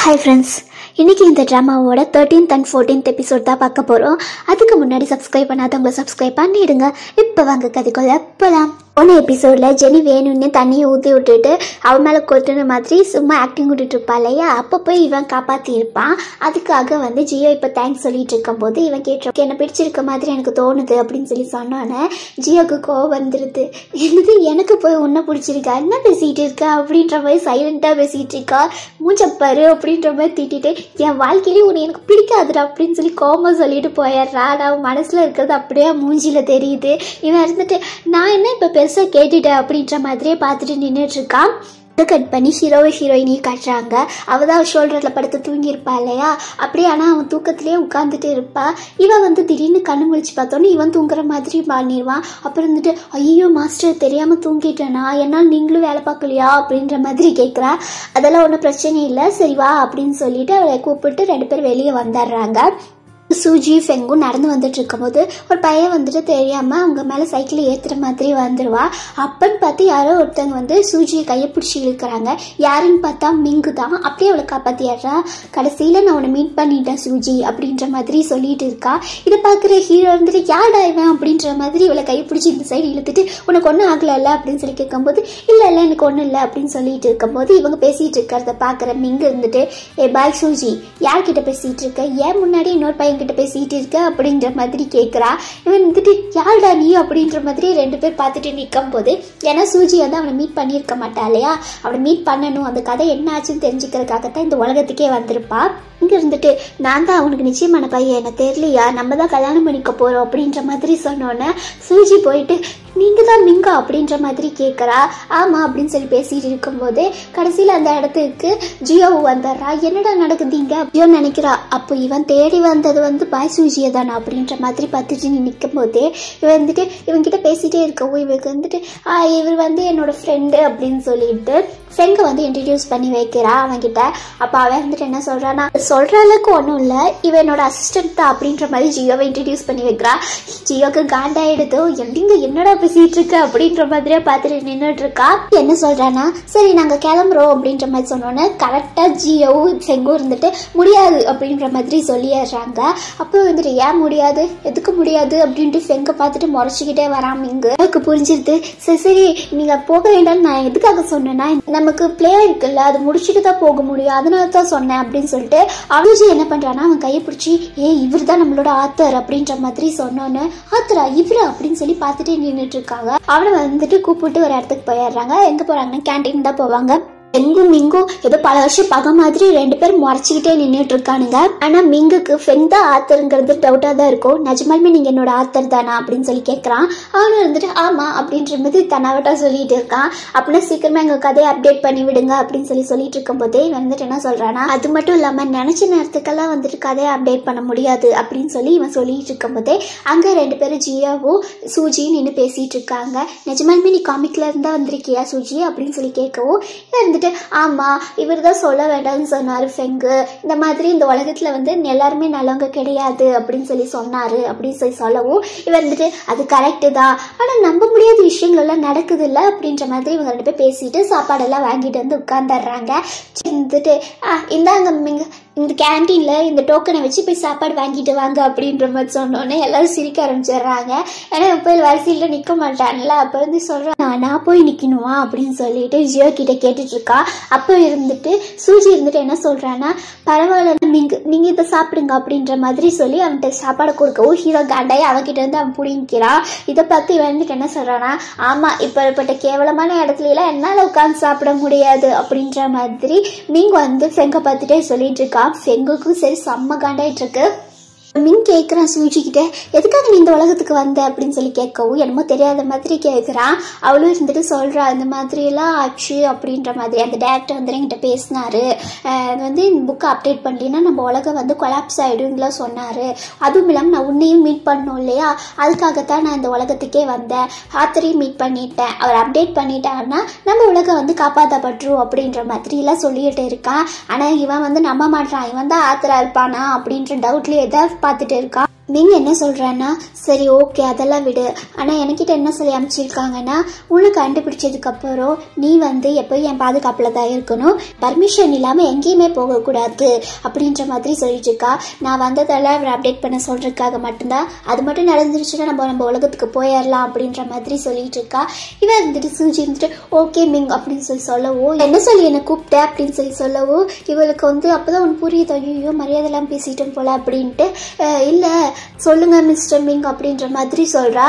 hi friends இன்னைக்கு இந்த ட்ராமாவோட தேர்ட்டீன்த் அண்ட் ஃபோர்டீன்த் எபிசோட் தான் பார்க்க போகிறோம் அதுக்கு முன்னாடி சப்ஸ்கிரைப் பண்ணாதவங்க சப்ஸ்கிரைப் பண்ணிடுங்க இப்போ வாங்க கதைக்குள்ள போகலாம் போன எபிசோடில் ஜெனி வேணும்னு தண்ணியை ஊற்றி விட்டுட்டு அவன் மேலே கொட்டுன மாதிரி சும்மா ஆக்டிங் விட்டுட்டு இருப்பா இல்லையா அப்போ போய் இவன் காப்பாற்றி இருப்பான் அதுக்காக வந்து ஜியோ இப்போ தேங்க்ஸ் சொல்லிட்டு இருக்கும்போது இவன் கேட்டு என்ன பிடிச்சிருக்க மாதிரி எனக்கு தோணுது அப்படின்னு சொல்லி சொன்னோன்னே ஜியோக்கு கோவம் வந்துடுது என்னது எனக்கு போய் உன்னை பிடிச்சிருக்கா என்ன பேசிகிட்டு இருக்க அப்படின்ற மாதிரி சைலண்ட்டாக பேசிகிட்டு இருக்கா மூஞ்சப்பாரு அப்படின்ற மாதிரி திட்டிட்டு என் வாழ்க்கையிலே உன்னை எனக்கு பிடிக்காதுடா அப்படின்னு சொல்லி கோபம் சொல்லிட்டு போயிடுறா நான் மனசில் இருக்கிறது அப்படியே மூஞ்சியில் தெரியுது இவன் இருந்துட்டு நான் என்ன இப்போ பெருசாக கேட்டுட்டேன் அப்படின்ற மாதிரியே பார்த்துட்டு நின்றுட்டு இருக்கான் கட் பண்ணி ஹீரோவை ஹீரோயினையும் காட்டுறாங்க அவள் தான் ஷோல்டரில் படுத்து தூங்கியிருப்பா இல்லையா அப்படியே ஆனால் அவன் தூக்கத்திலே உட்காந்துட்டு இருப்பா இவன் வந்து திடீர்னு கண்ணு முழிச்சு பார்த்தோன்னே இவன் தூங்குற மாதிரி பண்ணிடுவான் அப்புறம் வந்துட்டு ஐயோ மாஸ்டர் தெரியாமல் தூங்கிட்டேனா என்னால் நீங்களும் வேலை பார்க்கலையா அப்படின்ற மாதிரி கேட்குறா அதெல்லாம் ஒன்றும் பிரச்சனை இல்லை சரி வா அப்படின்னு சொல்லிட்டு அவளை கூப்பிட்டு ரெண்டு பேர் வெளியே வந்துடுறாங்க சூஜி ஃபெங்கும் நடந்து வந்துட்டு இருக்கும்போது ஒரு பையன் வந்துட்டு தெரியாம அவங்க மேல சைக்கிள் ஏத்துற மாதிரி வந்துருவா அப்பன்னு பார்த்து யாரோ ஒருத்தவங்க வந்து சூஜியை கையை பிடிச்சி இழுக்கிறாங்க யாருன்னு பார்த்தா மிங்கு தான் அப்படியே அவளை காப்பாத்திடுறா கடைசியில நான் உன்னை மீட் பண்ணிட்டேன் சூஜி அப்படின்ற மாதிரி சொல்லிட்டு இருக்கா இதை பார்க்குற ஹீரோ இருந்துட்டு யாடா இவன் அப்படின்ற மாதிரி இவளை கையை பிடிச்சி இந்த சைடு இழுத்துட்டு உனக்கு ஒன்றும் ஆகலைல்ல அப்படின்னு சொல்லி கேட்கும்போது இல்லை இல்லை எனக்கு ஒன்றும் இல்லை அப்படின்னு சொல்லிட்டு இருக்கும்போது இவங்க பேசிட்டு இருக்கிறத பார்க்குற மிங்கு இருந்துட்டு ஏ பாய் சூஜி யார்கிட்ட பேசிட்டு இருக்க ஏன் முன்னாடி இன்னொரு பையன் கிட்ட பேசிட்டு இருக்க அப்படின்ற மாதிரி கேட்குறா இவன் வந்துட்டு யாருடா நீ அப்படின்ற மாதிரி ரெண்டு பேர் பார்த்துட்டு நிற்கும் போது ஏன்னா சூஜி வந்து அவனை மீட் பண்ணியிருக்க மாட்டா இல்லையா அவனை மீட் பண்ணணும் அந்த கதை என்ன ஆச்சுன்னு தெரிஞ்சுக்கிறதுக்காகத்தான் இந்த உலகத்துக்கே வந்திருப்பா இங்கே இருந்துட்டு நான் தான் அவனுக்கு நிச்சயமான பையன் என்ன தெரியலையா நம்ம தான் கல்யாணம் பண்ணிக்க போகிறோம் அப்படின்ற மாதிரி சொன்னோன்னே சூஜி போயிட்டு நீங்கள் தான் மிங்கா அப்படின்ற மாதிரி கேட்குறா ஆமாம் அப்படின்னு சொல்லி பேசிட்டு இருக்கும்போது கடைசியில் அந்த இடத்துக்கு ஜியோ வந்துடுறா என்னடா நடக்குதுங்க ஜியோ நினைக்கிறா அப்போ இவன் தேடி வந்தது வந்து பாய் சூஜியை தானே அப்படின்ற மாதிரி பார்த்துட்டு நிற்கும் போதே இவன் வந்துட்டு இவன்கிட்ட பேசிட்டே இருக்கவும் இவருக்கு வந்துட்டு "ஆ, இவர் வந்து என்னோட ஃப்ரெண்டு அப்படின்னு சொல்லிட்டு ஃப்ரெண்டை வந்து இன்ட்ரடியூஸ் பண்ணி வைக்கிறா அவன்கிட்ட அப்போ அவன் வந்துட்டு என்ன சொல்கிறான்னா சொல்கிற அளவுக்கு ஒன்றும் இல்லை இவன் என்னோட அசிஸ்டன்ட் தான் அப்படின்ற மாதிரி ஜியோவை இன்ட்ரடியூஸ் பண்ணி வைக்கிறா ஜியோக்கு காண்டாயிடுதோ எಲ್ಲಿங்க என்னடா பேசிட்டு இருக்க அப்படின்ற மாதிரியே பார்த்துட்டு நின்றுட்டு இருக்கா என்ன சொல்றானா சரி நாங்க கிளம்புறோம் அப்படின்ற மாதிரி சொன்னோன்னே கரெக்டா ஜியோவும் செங்கும் இருந்துட்டு முடியாது அப்படின்ற மாதிரி சொல்லிடுறாங்க அப்போ வந்துட்டு ஏன் முடியாது எதுக்கு முடியாது அப்படின்ட்டு செங்க பார்த்துட்டு முறைச்சிக்கிட்டே வராம இங்க எனக்கு புரிஞ்சிருது சரி சரி நீங்க போக வேண்டாம்னு நான் எதுக்காக சொன்னேன்னா நமக்கு பிளே இருக்குல்ல அது முடிச்சுட்டு தான் போக முடியும் அதனால தான் சொன்னேன் அப்படின்னு சொல்லிட்டு அவனுஜி என்ன பண்றானா அவன் கையை பிடிச்சி ஏ இவர் தான் நம்மளோட ஆத்தர் அப்படின்ற மாதிரி சொன்னோன்னு ஆத்தரா இவரா அப்படின்னு சொல்லி பார்த்துட்டே நின்றுட்டு இருக்காங்க அவனை வந்துட்டு கூப்பிட்டு ஒரு இடத்துக்கு போயிடுறாங்க எங்க போறாங்கன்னா கேன்டீன் தான் போவாங்க எங்கும் மிங்கும் ஏதோ பல வருஷம் பகை மாதிரி ரெண்டு பேரும் முறைச்சிக்கிட்டே நின்றுட்டு இருக்கானுங்க ஆனா மிங்குக்கு ஃபெங் தான் ஆத்தருங்கிறது டவுட்டா தான் இருக்கும் நிஜமாலுமே நீங்க என்னோட ஆத்தர் தானா அப்படின்னு சொல்லி கேட்கறான் அவனும் இருந்துட்டு ஆமா அப்படின்ற மாதிரி தன்னாவட்டா சொல்லிட்டு இருக்கான் அப்படின்னா சீக்கிரமா எங்க கதையை அப்டேட் பண்ணி விடுங்க அப்படின்னு சொல்லி சொல்லிட்டு இருக்கும்போதே இவன் வந்துட்டு என்ன சொல்றானா அது மட்டும் இல்லாம நினைச்ச நேரத்துக்கெல்லாம் வந்துட்டு கதையை அப்டேட் பண்ண முடியாது அப்படின்னு சொல்லி இவன் சொல்லிட்டு இருக்கும்போதே அங்க ரெண்டு பேரும் ஜியாவும் சூஜியும் நின்று பேசிட்டு இருக்காங்க நிஜமாலுமே நீ காமிக்ல இருந்தா வந்திருக்கியா சூஜி அப்படின்னு சொல்லி கேட்கவும் இவன் வந்துட்டு ஆமா இவர் தான் சொல்ல வேண்டாம்னு சொன்னாரு ஃபெங்கு இந்த மாதிரி இந்த உலகத்துல வந்து எல்லாருமே நல்லவங்க கிடையாது அப்படின்னு சொல்லி சொன்னாரு அப்படின்னு சொல்லி சொல்லவும் இவர் வந்துட்டு அது கரெக்டு தான் ஆனா நம்ப முடியாத விஷயங்கள் எல்லாம் நடக்குது இல்ல அப்படின்ற மாதிரி இவங்க ரெண்டு பேர் பேசிட்டு சாப்பாடெல்லாம் வாங்கிட்டு வந்து உட்கார்ந்துடுறாங்க வந்துட்டு ஆ இந்தாங்க நீங்க இந்த கேன்டீனில் இந்த டோக்கனை வச்சு போய் சாப்பாடு வாங்கிட்டு வாங்க அப்படின்ற மாதிரி சொன்னோன்னே எல்லாரும் சிரிக்க ஆரம்பிச்சிடுறாங்க ஏன்னா போய் வரிசையில் நிற்க மாட்டான்ல அப்போ வந்து சொல்கிறான் நான் போய் நிற்கணுமா அப்படின்னு சொல்லிட்டு ஜியோ கிட்ட கேட்டுட்டு இருக்கா அப்போ இருந்துட்டு சூஜி இருந்துட்டு என்ன சொல்கிறான்னா பரவாயில்ல நீங்கள் நீங்கள் இதை சாப்பிடுங்க அப்படின்ற மாதிரி சொல்லி அவன்கிட்ட சாப்பாடு கொடுக்கவும் ஹீரோ காண்டாயி அவன்கிட்ட இருந்து அவன் பிடிங்கிறான் இதை பார்த்து இவன் வந்துட்டு என்ன சொல்கிறான்னா ஆமாம் இப்படிப்பட்ட கேவலமான இடத்துல எல்லாம் என்னால் உட்காந்து சாப்பிட முடியாது அப்படின்ற மாதிரி மீங்க வந்து செங்க பார்த்துட்டே சொல்லிட்டு இருக்கா செங்குக்கும் சரி செம்ம காண்டாயிட்டு இருக்கு மின் கேட்குறான் சூஜி கிட்ட எதுக்காக நீ இந்த உலகத்துக்கு வந்த அப்படின்னு சொல்லி கேட்கவும் என்னமோ தெரியாத மாதிரி கேட்குறான் அவளும் இருந்துட்டு சொல்கிறா இந்த மாதிரி எல்லாம் ஆச்சு அப்படின்ற மாதிரி அந்த டேரக்டர் வந்து என்கிட்ட பேசினாரு அஹ் வந்து இந்த புக்கை அப்டேட் பண்ணலின்னா நம்ம உலகம் வந்து கொலாப்ஸ் ஆகிடும்லாம் சொன்னார் அதுவும் இல்லாமல் நான் உன்னையும் மீட் பண்ணணும் இல்லையா அதுக்காகத்தான் நான் இந்த உலகத்துக்கே வந்தேன் ஆத்தரையும் மீட் பண்ணிட்டேன் அவர் அப்டேட் பண்ணிட்டாங்கன்னா நம்ம உலகம் வந்து காப்பாற்றப்பட்டுரும் அப்படின்ற மாதிரிலாம் சொல்லிட்டு இருக்கான் ஆனால் இவன் வந்து நம்ப மாட்டான் இவன் தான் ஆத்தரா இருப்பானா அப்படின்ற டவுட்லேயே தான் பார்த்துட்டு இருக்கான் நீங்கள் என்ன சொல்கிறேன்னா சரி ஓகே அதெல்லாம் விடு ஆனால் என்கிட்ட என்ன சொல்லி அனுப்பிச்சிருக்காங்கன்னா உன்னை கண்டுபிடிச்சதுக்கப்புறம் நீ வந்து எப்போயும் என் பாதுகாப்பில் தான் இருக்கணும் பர்மிஷன் இல்லாமல் எங்கேயுமே போகக்கூடாது அப்படின்ற மாதிரி சொல்லிட்டு இருக்கா நான் வந்ததெல்லாம் அவர் அப்டேட் பண்ண சொல்கிறதுக்காக மட்டும்தான் அது மட்டும் நடந்துருச்சுன்னா நம்ம நம்ம உலகத்துக்கு போயிடலாம் அப்படின்ற மாதிரி சொல்லிட்டு இருக்கா இவன் இருந்துட்டு சூஜி இருந்துட்டு ஓகே மிங் அப்படின்னு சொல்லி சொல்லவோ என்ன சொல்லி என்னை கூப்பிட்ட அப்படின்னு சொல்லி சொல்லவோ இவளுக்கு வந்து அப்போதான் ஒன்று புரியுது ஐயோ மரியாதைலாம் பேசிட்டோம் போல அப்படின்ட்டு அஹ், இல்லை சொல்லுங்க மிஸ்டர் மிங் அப்படின்ற மாதிரி சொல்கிறா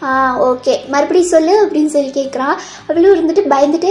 ஓகே மறுபடியும் சொல்லு அப்படின்னு சொல்லி கேட்குறா அவளும் இருந்துட்டு பயந்துட்டு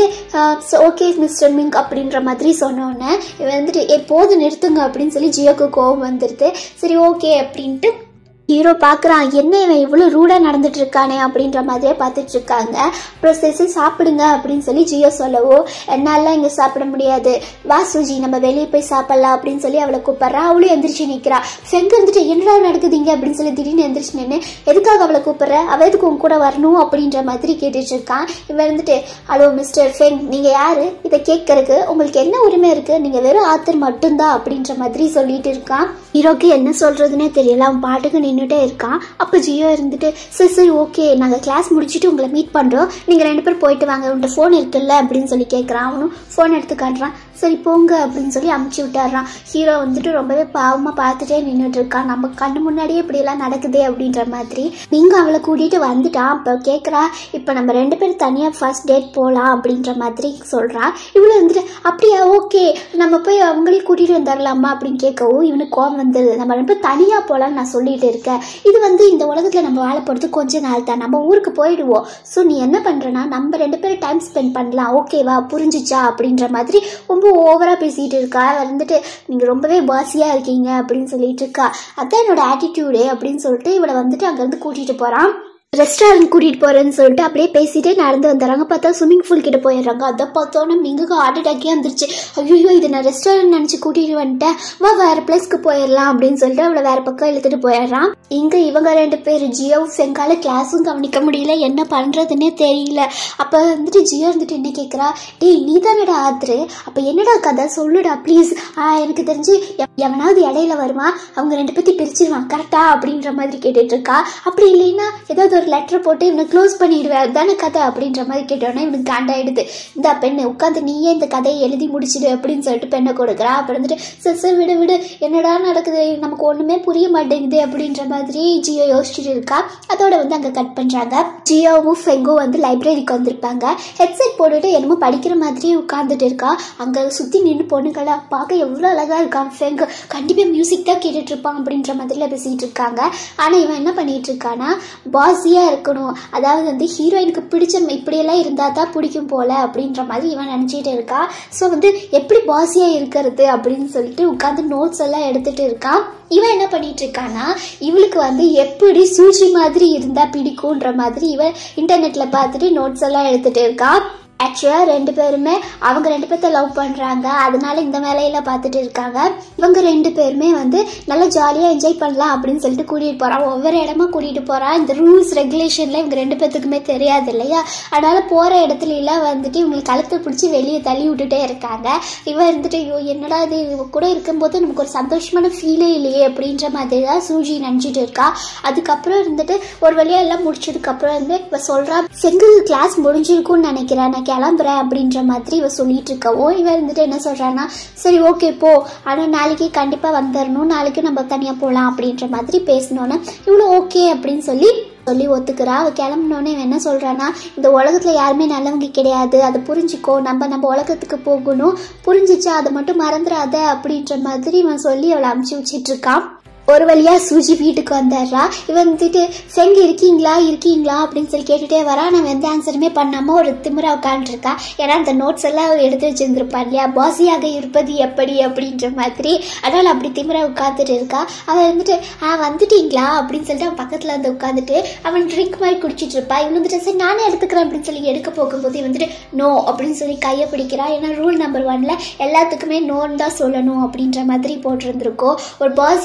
ஓகே மிஸ்டர் மிங் அப்படின்ற மாதிரி சொன்னோன்னே இவன் வந்துட்டு எப்போது நிறுத்துங்க அப்படின்னு சொல்லி ஜியோக்கு கோவம் வந்துடுது சரி ஓகே அப்படின்ட்டு ஹீரோ பார்க்குறான் என்ன இவன் இவ்வளோ ரூடாக நடந்துட்டு இருக்கானே அப்படின்ற மாதிரியே பார்த்துட்டு இருக்காங்க அப்புறம் சரி சாப்பிடுங்க அப்படின்னு சொல்லி ஜியோ சொல்லவோ என்னாலாம் இங்கே சாப்பிட முடியாது வா சுஜி நம்ம வெளியே போய் சாப்பிடலாம் அப்படின்னு சொல்லி அவளை கூப்பிட்றா அவளும் எந்திரிச்சு நிற்கிறா செங்க இருந்துட்டு என்னடா நடக்குதுங்க அப்படின்னு சொல்லி திடீர்னு எந்திரிச்சு நின்று எதுக்காக அவளை கூப்பிட்ற அவ எதுக்கு உன் கூட வரணும் அப்படின்ற மாதிரி கேட்டுட்டு இருக்கான் இவன் இருந்துட்டு ஹலோ மிஸ்டர் ஃபெங் நீங்கள் யாரு இதை கேட்கறதுக்கு உங்களுக்கு என்ன உரிமை இருக்குது நீங்கள் வெறும் ஆத்தர் மட்டும்தான் அப்படின்ற மாதிரி சொல்லிட்டு இருக்கான் ஹீரோக்கு என்ன சொல்கிறதுனே தெரியல அவன் பாட்டுக்கு நின்றுட்டே இருக்கான் அப்போ ஜியோ இருந்துட்டு சரி சரி ஓகே நாங்கள் கிளாஸ் முடிச்சுட்டு உங்களை மீட் பண்ணுறோம் நீங்கள் ரெண்டு பேரும் போயிட்டு வாங்க உன்ட்ட ஃபோன் இருக்குல்ல அப்படின்னு சொல்லி கேட்குறான் அவனும் ஃபோன் எடுத்து காட்டுறான் சரி போங்க அப்படின்னு சொல்லி அமுச்சு விட்டாடுறான் ஹீரோ வந்துட்டு ரொம்பவே பாவமாக பார்த்துட்டே நின்றுட்டு இருக்கான் நம்ம கண்ணு முன்னாடியே இப்படியெல்லாம் நடக்குதே அப்படின்ற மாதிரி நீங்கள் அவளை கூட்டிகிட்டு வந்துட்டான் அப்போ கேட்குறா இப்போ நம்ம ரெண்டு பேரும் தனியாக ஃபர்ஸ்ட் டேட் போகலாம் அப்படின்ற மாதிரி சொல்கிறா இவ்வளோ வந்துட்டு அப்படியா ஓகே நம்ம போய் அவங்களையும் கூட்டிகிட்டு வந்துடலாமா அப்படின்னு கேட்கவும் இவனுக்கு கோவம் வந்துடுது நம்ம ரெண்டு பேரும் தனியாக போகலான்னு நான் சொல்லிட்டு இருக்கேன் இது வந்து இந்த உலகத்தில் நம்ம வாழ போகிறது கொஞ்ச நாள் தான் நம்ம ஊருக்கு போயிடுவோம் ஸோ நீ என்ன பண்ணுறனா நம்ம ரெண்டு பேரும் டைம் ஸ்பெண்ட் பண்ணலாம் ஓகேவா புரிஞ்சிச்சா அப்படின்ற மாதிரி ரொம்ப ஓவராக பேசிகிட்டு இருக்கா அவ வந்துட்டு நீங்கள் ரொம்பவே பாசியாக இருக்கீங்க அப்படின்னு சொல்லிட்டு இருக்கா அதான் என்னோட ஆட்டிடியூடு அப்படின்னு சொல்லிட்டு இவளை வந்துட்டு அங்கேருந்து கூட்டிகிட்டு போகிறான் ரெஸ்டாரண்ட் கூட்டிகிட்டு போகிறேன்னு சொல்லிட்டு அப்படியே பேசிட்டே நடந்து வந்துடுறாங்க பார்த்தா ஸ்விம்மிங் பூல் கிட்ட போயிடுறாங்க அதை பார்த்தோன்னே மிங்குக்கு ஹார்ட் அட்டாக்கே வந்துருச்சு ஐயோ இது நான் ரெஸ்டாரண்ட் நினச்சி கூட்டிகிட்டு வந்துட்டேன் வா வேறு பிளேஸ்க்கு போயிடலாம் அப்படின்னு சொல்லிட்டு அவளை வேறு பக்கம் இழுத்துட்டு போயிடுறான் இங்கே இவங்க ரெண்டு பேர் ஜியோவும் செங்கால கிளாஸும் கவனிக்க முடியல என்ன பண்ணுறதுன்னே தெரியல அப்போ வந்துட்டு ஜியோ இருந்துட்டு என்ன கேட்குறா டேய் நீ தானடா ஆத்ரு அப்போ என்னடா கதை சொல்லுடா ப்ளீஸ் எனக்கு தெரிஞ்சு எவ- எவனாவது இடையில வருவான் அவங்க ரெண்டு பேர்த்தையும் பிரிச்சிருவான் கரெக்டா அப்படின்ற மாதிரி கேட்டுட்டு இருக்கா அப்படி இல்லைன்னா ஏதாவது ஒரு லெட்டர் போட்டு இவனை க்ளோஸ் பண்ணிடுவேன் அதுதானே கதை அப்படின்ற மாதிரி கேட்டோன்னே இவனுக்கு காண்டாயிடுது இந்த பெண்ணு உட்காந்து நீயே இந்த கதையை எழுதி முடிச்சிடு அப்படின்னு சொல்லிட்டு பெண்ணை கொடுக்குறா அப்புறம் வந்துட்டு சரி சரி விடு விடு என்னடா நடக்குது நமக்கு ஒன்றுமே புரிய மாட்டேங்குது அப்படின்ற மாதிரி ஜியோ யோசிச்சுட்டு இருக்கா அதோட வந்து அங்கே கட் பண்ணுறாங்க ஜியோவும் ஃபெங்கும் வந்து லைப்ரரிக்கு வந்திருப்பாங்க ஹெட்செட் போட்டுட்டு என்னமோ படிக்கிற மாதிரியே உட்காந்துட்டு இருக்கா அங்கே சுற்றி நின்று பொண்ணுங்களா பார்க்க எவ்வளோ அழகாக இருக்கான் ஃபெங் கண்டிப்பாக மியூசிக் தான் கேட்டுட்டு இருப்பான் அப்படின்ற மாதிரிலாம் பேசிகிட்டு இருக்காங்க ஆனால் இவன் என்ன பண்ணிட்டு இருக்கானா பாஸியாக இருக்கணும் அதாவது வந்து ஹீரோயினுக்கு பிடிச்ச இப்படியெல்லாம் இருந்தால் தான் பிடிக்கும் போல அப்படின்ற மாதிரி இவன் நினச்சிட்டு இருக்கா ஸோ வந்து எப்படி பாஸியாக இருக்கிறது அப்படின்னு சொல்லிட்டு உட்காந்து நோட்ஸ் எல்லாம் எடுத்துட்டு இருக்கான் இவன் என்ன பண்ணிட்டு இருக்கானா இவளுக்கு வந்து எப்படி சூச்சி மாதிரி இருந்தால் பிடிக்குன்ற மாதிரி இவன் இன்டர்நெட்டில் பார்த்துட்டு நோட்ஸ் எல்லாம் எடுத்துட்டு இருக்கா ஆக்சுவலாக ரெண்டு பேருமே அவங்க ரெண்டு பேர்த்த லவ் பண்ணுறாங்க அதனால இந்த வேலையெல்லாம் பார்த்துட்டு இருக்காங்க இவங்க ரெண்டு பேருமே வந்து நல்லா ஜாலியாக என்ஜாய் பண்ணலாம் அப்படின்னு சொல்லிட்டு கூட்டிகிட்டு போகிறான் ஒவ்வொரு இடமா கூட்டிகிட்டு போகிறான் இந்த ரூல்ஸ் ரெகுலேஷன்லாம் இவங்க ரெண்டு பேர்த்துக்குமே தெரியாது இல்லையா அதனால் போகிற இடத்துல எல்லாம் வந்துட்டு இவங்களுக்கு கழுத்தை பிடிச்சி வெளியே தள்ளி விட்டுட்டே இருக்காங்க இவன் இருந்துட்டு ஐயோ என்னடா இது இவ கூட இருக்கும்போது நமக்கு ஒரு சந்தோஷமான ஃபீலே இல்லையே அப்படின்ற மாதிரி தான் சூஜி நினச்சிட்டு இருக்கா அதுக்கப்புறம் இருந்துட்டு ஒரு வழியாக எல்லாம் முடிச்சதுக்கப்புறம் வந்து இவ சொல்கிறா செங்கு கிளாஸ் முடிஞ்சிருக்கும்னு நினைக்கிறேன் நான் கிளம்புறேன் அப்படின்ற மாதிரி இவ சொல்லிட்டு இருக்கவும் இவன் இருந்துட்டு என்ன சொல்கிறான்னா சரி ஓகே போ ஆனால் நாளைக்கு கண்டிப்பாக வந்துடணும் நாளைக்கு நம்ம தனியாக போகலாம் அப்படின்ற மாதிரி பேசினோன்னே இவ்வளோ ஓகே அப்படின்னு சொல்லி சொல்லி ஒத்துக்கிறா அவள் கிளம்புனோடனே இவன் என்ன சொல்கிறான்னா இந்த உலகத்தில் யாருமே நல்லவங்க கிடையாது அதை புரிஞ்சுக்கோ நம்ம நம்ம உலகத்துக்கு போகணும் புரிஞ்சிச்சா அதை மட்டும் மறந்துடாத அப்படின்ற மாதிரி இவன் சொல்லி அவளை அமுச்சு வச்சிட்டு இருக்கான் ஒரு வழியா சூஜி வீட்டுக்கு வந்துடுறா இவன் வந்துட்டு செங்க இருக்கீங்களா இருக்கீங்களா அப்படின்னு சொல்லி கேட்டுட்டே வரா நான் எந்த ஆன்சருமே பண்ணாம ஒரு திமிரா உட்காந்துருக்கா ஏன்னா அந்த நோட்ஸ் எல்லாம் அவ எடுத்து வச்சிருந்துருப்பா இல்லையா பாசியாக இருப்பது எப்படி அப்படின்ற மாதிரி அதனால அப்படி திமிரா உட்காந்துட்டு இருக்கா அவன் வந்துட்டு ஆ வந்துட்டீங்களா அப்படின்னு சொல்லிட்டு அவன் பக்கத்துல வந்து உட்காந்துட்டு அவன் ட்ரிங்க் மாதிரி குடிச்சிட்டு இருப்பா இவன் வந்துட்டு சரி நானே எடுத்துக்கிறேன் அப்படின்னு சொல்லி எடுக்க போகும்போது இவன் வந்துட்டு நோ அப்படின்னு சொல்லி கையை பிடிக்கிறா ஏன்னா ரூல் நம்பர் ஒன்ல எல்லாத்துக்குமே நோன்னு தான் சொல்லணும் அப்படின்ற மாதிரி போட்டிருந்திருக்கோம் ஒரு பாசி மாதிரி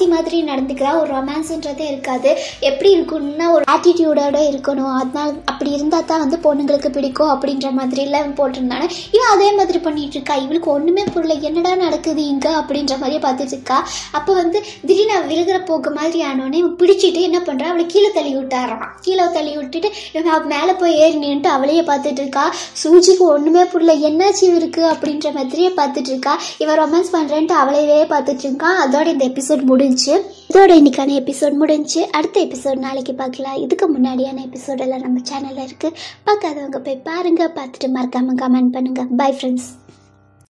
நடந்துக்கிறா ஒரு ரொமான்ஸ்ன்றதே இருக்காது எப்படி இருக்கும்னா ஒரு ஆட்டிடியூடோட இருக்கணும் அதனால அப்படி இருந்தால் தான் வந்து பொண்ணுங்களுக்கு பிடிக்கும் அப்படின்ற மாதிரிலாம் போட்டிருந்தானே இவன் அதே மாதிரி பண்ணிட்டு இருக்கா இவளுக்கு ஒன்றுமே புரியல என்னடா நடக்குது இங்கே அப்படின்ற மாதிரியே பார்த்துட்டு இருக்கா அப்போ வந்து திடீர்னு அவள் விழுகிற போக்கு மாதிரி ஆனோடனே இவன் பிடிச்சிட்டு என்ன பண்ணுறா அவளை கீழே தள்ளி விட்டாரான் கீழே தள்ளி விட்டுட்டு இவன் அவ மேலே போய் ஏறி நின்றுட்டு அவளையே பார்த்துட்டு இருக்கா சூஜிக்கு ஒன்றுமே புரியல என்னாச்சு இவருக்கு அப்படின்ற மாதிரியே பார்த்துட்டு இருக்கா இவன் ரொமான்ஸ் பண்ணுறேன்ட்டு அவளையவே பார்த்துட்டு இருக்கான் அதோட இந்த எபிசோட் முடிஞ்சு இதோட இன்னைக்கான எபிசோட் முடிஞ்சு அடுத்த எபிசோட் நாளைக்கு பார்க்கலாம் இதுக்கு முன்னாடியான எபிசோட் எல்லாம் நம்ம சேனலில் இருக்குது பார்க்காதவங்க போய் பாருங்கள் பார்த்துட்டு மறக்காமல் கமெண்ட் பண்ணுங்கள் பை ஃப்ரெண்ட்ஸ்